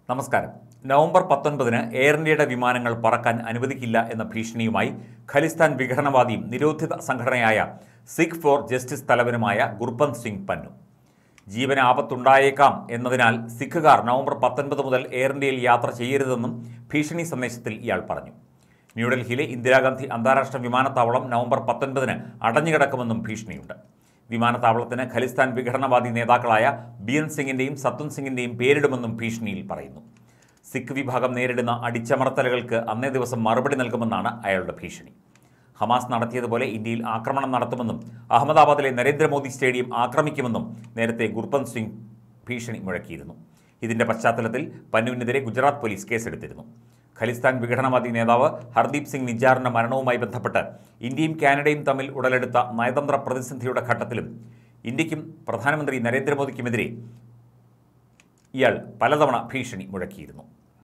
നമസ്കാരം നവംബർ പത്തൊൻപതിന് എയർ ഇന്ത്യയുടെ വിമാനങ്ങൾ പറക്കാൻ അനുവദിക്കില്ല എന്ന ഭീഷണിയുമായി ഖലിസ്ഥാൻ വിഘടനവാദിയും നിരോധിത സംഘടനയായ സിഖ് ഫോർ ജസ്റ്റിസ് തലവനുമായ ഗുർബന്ത് സിംഗ് പന്നു ജീവന് ആപത്തുണ്ടായേക്കാം എന്നതിനാൽ സിഖുകാർ നവംബർ പത്തൊൻപത് മുതൽ എയർ ഇന്ത്യയിൽ യാത്ര ചെയ്യരുതെന്നും ഭീഷണി സന്ദേശത്തിൽ ഇയാൾ പറഞ്ഞു ന്യൂഡൽഹിയിലെ ഇന്ദിരാഗാന്ധി അന്താരാഷ്ട്ര വിമാനത്താവളം നവംബർ പത്തൊൻപതിന് അടഞ്ഞുകിടക്കുമെന്നും ഭീഷണിയുണ്ട് വിമാനത്താവളത്തിന് ഖലിസ്ഥാൻ വിഘടനവാദി നേതാക്കളായ ബിയൻ സിംഗിന്റെയും സത്വൻ സിംഗിന്റെയും പേരിടുമെന്നും ഭീഷണിയിൽ പറയുന്നു സിഖ് വിഭാഗം നേരിടുന്ന അടിച്ചമർത്തലുകൾക്ക് അന്നേ ദിവസം മറുപടി നൽകുമെന്നാണ് അയാളുടെ ഭീഷണി ഹമാസ് നടത്തിയതുപോലെ ഇന്ത്യയിൽ ആക്രമണം നടത്തുമെന്നും അഹമ്മദാബാദിലെ നരേന്ദ്രമോദി സ്റ്റേഡിയം ആക്രമിക്കുമെന്നും നേരത്തെ ഗുർബന്ത് സിംഗ് ഭീഷണി മുഴക്കിയിരുന്നു ഇതിന്റെ പശ്ചാത്തലത്തിൽ പന്നുവിനെതിരെ ഗുജറാത്ത് പോലീസ് കേസെടുത്തിരുന്നു ഖലിസ്ഥാൻ വിഘടനവാദി നേതാവ് ഹർദീപ് സിംഗ് നിജാറിന്റെ മരണവുമായി ബന്ധപ്പെട്ട് ഇന്ത്യയും കാനഡയും തമ്മിൽ ഉടലെടുത്ത നയതന്ത്ര പ്രതിസന്ധിയുടെ ഘട്ടത്തിലും ഇന്ത്യക്കും പ്രധാനമന്ത്രി നരേന്ദ്രമോദിക്കുമെതിരെ ഇയാൾ പലതവണ ഭീഷണി മുഴക്കിയിരുന്നു